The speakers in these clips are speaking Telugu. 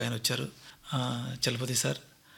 ఆయన వచ్చారు "ఆ, చలపతి సార్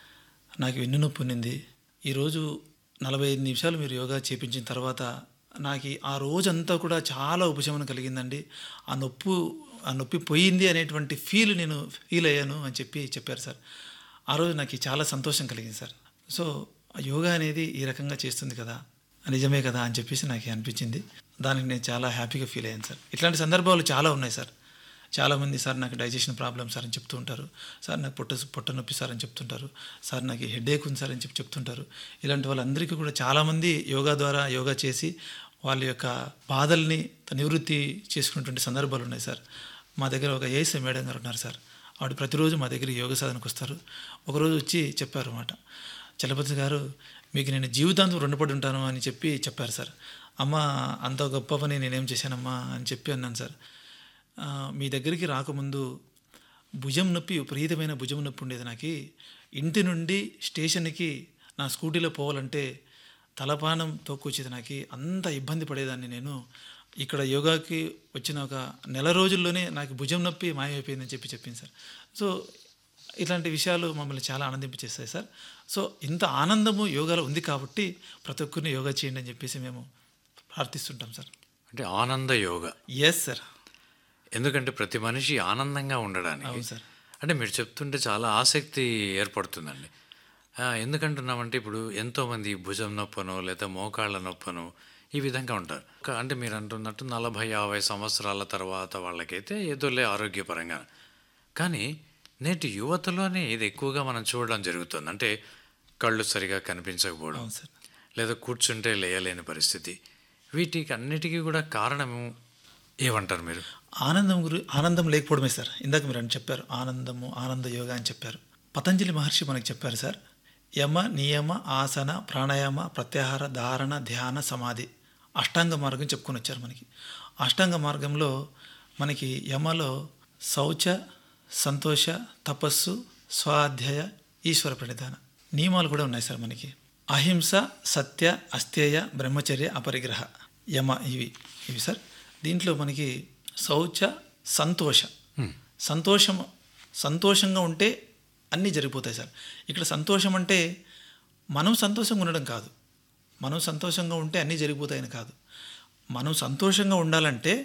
నాకు వెన్ను నొప్పి ఉన్నింది ఈరోజు నలభై ఐదు నిమిషాలు మీరు యోగా చేపించిన తర్వాత నాకు ఈ- ఆ రోజంతా కూడా చాలా ఉపశమనం కలిగిందండి ఆ నొప్పు ఆ నొప్పి పోయింది అనేటువంటి ఫీల్ నేను ఫీల్ అయ్యాను అని చెప్పి చెప్పారు సార్ ఆ రోజు నాకు చాలా సంతోషం కలిగింది సార్ సో ఆ యోగా అనేది ఈ రకంగా చేస్తుంది కదా నిజమే కదా అని చెప్పేసి నాకు అనిపించింది దానికి నేను చాలా హ్యాపీగా ఫీల్ అయ్యాను సార్ ఇట్లాంటి సందర్భాలు చాలా ఉన్నాయి సార్ చాలామంది సార్ నాకు డైజెషన్ ప్రాబ్లమ్ సార్ అని చెప్తూ ఉంటారు సార్ నాకు పొట్ట పొట్ట నొప్పి సార్ అని చెప్తుంటారు సార్ నాకు హెడేక్ ఉంది సార్ అని చెప్పి చెప్తుంటారు ఇలాంటి వాళ్ళందరికీ కూడా చాలామంది యోగా ద్వారా యోగా చేసి వాళ్ళ యొక్క బాధల్ని నివృత్తి చేసుకున్నటువంటి సందర్భాలు ఉన్నాయి సార్ మా దగ్గర ఒక ఏఎస్ఐ మేడం గారు ఉన్నారు సార్ ఆవిడ ప్రతిరోజు మా దగ్గర యోగ సాధనకు వస్తారు ఒకరోజు వచ్చి చెప్పారు అన్నమాట చలపతి గారు మీకు నేను జీవితాంతం రుణపడి ఉంటాను అని చెప్పి చెప్పారు సార్ అమ్మ అంత గొప్ప పని నేనేం చేశానమ్మా అని చెప్పి అన్నాను సార్ ఆ, మీ దగ్గరికి రాకముందు భుజం నొప్పి విపరీతమైన భుజం నొప్పి ఉండేది నాకు ఇంటి నుండి స్టేషన్కి నా స్కూటీలో పోవాలంటే తలపానం తోక్కొచ్చేది నాకు అంత ఇబ్బంది పడేదాన్ని నేను ఇక్కడ యోగాకి వచ్చిన ఒక నెల రోజుల్లోనే నాకు భుజం నొప్పి మాయమైపోయిందని చెప్పి చెప్పింది సార్ సో ఇట్లాంటి విషయాలు మమ్మల్ని చాలా ఆనందింపచేస్తాయి సార్ సో ఇంత ఆనందము యోగాలో ఉంది కాబట్టి ప్రతి ఒక్కరిని యోగా చేయండి అని చెప్పేసి మేము ప్రార్థిస్తుంటాం సార్ అంటే ఆనంద యోగ ఎస్ సార్ ఎందుకంటే ప్రతి మనిషి ఆనందంగా ఉండడానికి అవును సార్ అంటే మీరు చెప్తుంటే చాలా ఆసక్తి ఏర్పడుతుందండి ఆ, ఎందుకంటున్నామంటే ఇప్పుడు ఎంతోమంది భుజం నొప్పను లేదా మోకాళ్ళ నొప్పను ఈ విధంగా ఉంటారు కా- అంటే మీరు అంటున్నట్టు నలభై యాభై సంవత్సరాల తర్వాత వాళ్ళకైతే ఏదోలే ఆరోగ్యపరంగా కానీ నేటి యువతలోనే ఇది ఎక్కువగా మనం చూడడం జరుగుతుంది అంటే కళ్ళు సరిగా కనిపించకపోవడం అవును సార్ లేదా కూర్చుంటే లేయలేని పరిస్థితి వీటికి అన్నిటికీ కూడా కారణము ఏమంటారు మీరు ఆనందం గురి ఆనందం లేకపోవడమే సార్ ఇందాక మీరు అని చెప్పారు ఆనందము ఆనంద యోగా అని చెప్పారు పతంజలి మహర్షి మనకి చెప్పారు సార్ యమ నియమ ఆసన ప్రాణాయామ ప్రత్యాహార ధారణ ధ్యాన సమాధి అష్టాంగ మార్గం చెప్పుకొని వచ్చారు మనకి అష్టాంగ మార్గంలో మనకి యమలో శౌచ సంతోష తపస్సు స్వాధ్యాయ ఈశ్వర ప్రణిధాన నియమాలు కూడా ఉన్నాయి సార్ మనకి అహింస సత్య అస్థేయ బ్రహ్మచర్య అపరిగ్రహ యమ ఇవి ఇవి సార్ దీంట్లో మనకి శౌచ సంతోష సంతోషం సంతోషంగా ఉంటే అన్నీ జరిగిపోతాయి సార్ ఇక్కడ సంతోషం అంటే మనం సంతోషంగా ఉండడం కాదు మనం సంతోషంగా ఉంటే అన్నీ జరిగిపోతాయని కాదు మనం సంతోషంగా ఉండాలంటే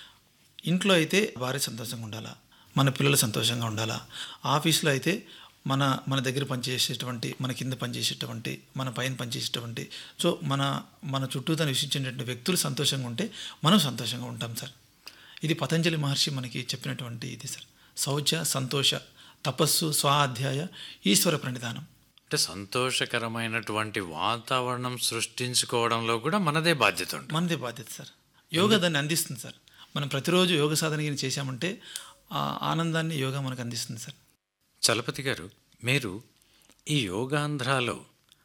ఇంట్లో అయితే భార్య సంతోషంగా ఉండాలా మన పిల్లలు సంతోషంగా ఉండాలా ఆఫీస్లో అయితే మన మన దగ్గర పనిచేసేటువంటి మన కింద పనిచేసేటువంటి మన పైన పనిచేసేటువంటి సో మన మన చుట్టూతో నివసించేటువంటి వ్యక్తులు సంతోషంగా ఉంటే మనం సంతోషంగా ఉంటాం సార్ ఇది పతంజలి మహర్షి మనకి చెప్పినటువంటి ఇది సార్ శౌచ సంతోష తపస్సు స్వాధ్యాయ ఈశ్వర ప్రణిధానం అంటే సంతోషకరమైనటువంటి వాతావరణం సృష్టించుకోవడంలో కూడా మనదే బాధ్యత ఉంటుంది మనదే బాధ్యత సార్ యోగా దాన్ని అందిస్తుంది సార్ మనం ప్రతిరోజు యోగ సాధన గిని చేశామంటే ఆ ఆనందాన్ని యోగా మనకు అందిస్తుంది సార్ చలపతి గారు మీరు ఈ యోగాంధ్రాలో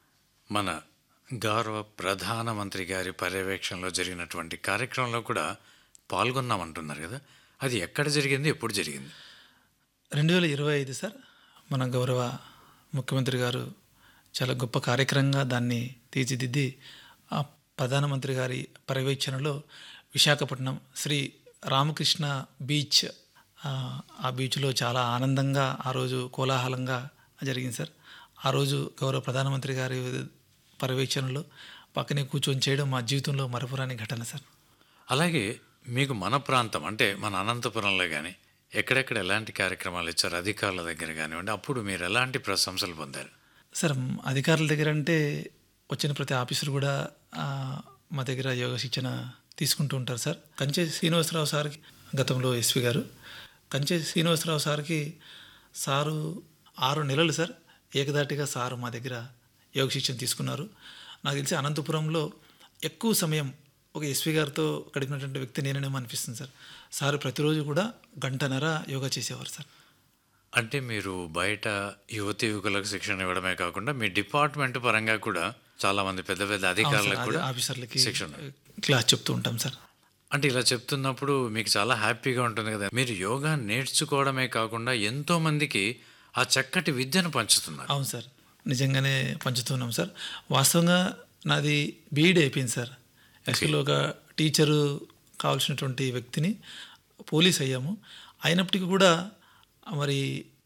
మన గౌరవ ప్రధానమంత్రి గారి పర్యవేక్షణలో జరిగినటువంటి కార్యక్రమంలో కూడా పాల్గొన్నామంటున్నారు కదా అది ఎక్కడ జరిగింది ఎప్పుడు జరిగింది రెండు వేల ఇరవై ఐదు సార్ మన గౌరవ ముఖ్యమంత్రి గారు చాలా గొప్ప కార్యక్రమంగా దాన్ని తీర్చిదిద్ది ఆ ప్రధానమంత్రి గారి పర్యవేక్షణలో విశాఖపట్నం శ్రీ రామకృష్ణ బీచ్ ఆ, ఆ బీచ్లో చాలా ఆనందంగా ఆ రోజు కోలాహలంగా జరిగింది సార్ ఆ రోజు గౌరవ ప్రధానమంత్రి గారి పర్యవేక్షణలో పక్కనే కూర్చొని చేయడం మా జీవితంలో మరపురాని ఘటన సార్ అలాగే మీకు మన ప్రాంతం అంటే మన అనంతపురంలో కానీ ఎక్కడెక్కడ ఎలాంటి కార్యక్రమాలు ఇచ్చారు అధికారుల దగ్గర కానివ్వండి అప్పుడు మీరు ఎలాంటి ప్రశంసలు పొందారు సార్ మ్, అధికారుల దగ్గర అంటే వచ్చిన ప్రతి ఆఫీసర్ కూడా ఆ, మా దగ్గర యోగ శిక్షణ తీసుకుంటూ ఉంటారు సార్ కంచె శ్రీనివాసరావు సార్కి గతంలో ఎస్పీ గారు కంచె శ్రీనివాసరావు సార్కి సారు ఆరు నెలలు సార్ ఏకదాటిగా సారు మా దగ్గర యోగ శిక్షణ తీసుకున్నారు నాకు తెలిసి అనంతపురంలో ఎక్కువ సమయం ఒక ఎస్పీ గారితో గడిపినటువంటి వ్యక్తి నేనేమో అనిపిస్తుంది సార్ సార్ ప్రతిరోజు కూడా గంటన్నర యోగా చేసేవారు సార్ అంటే మీరు బయట యువతి యువకులకు శిక్షణ ఇవ్వడమే కాకుండా మీ డిపార్ట్మెంట్ పరంగా కూడా చాలా మంది పెద్ద పెద్ద అధికారులకు కూడా ఆఫీసర్లకి శిక్షణ క్లాస్ చెప్తూ ఉంటాం సార్ అంటే ఇలా చెప్తున్నప్పుడు మీకు చాలా హ్యాపీగా ఉంటుంది కదా మీరు యోగా నేర్చుకోవడమే కాకుండా ఎంతో మందికి ఆ చక్కటి విద్యను పంచుతున్నారు అవును సార్ నిజంగానే పంచుతున్నాం సార్ వాస్తవంగా నాది బీఈడీ అయిపోయింది సార్ యాక్చువల్గా ఒక టీచరు కావాల్సినటువంటి వ్యక్తిని పోలీస్ అయ్యాము అయినప్పటికీ కూడా మరి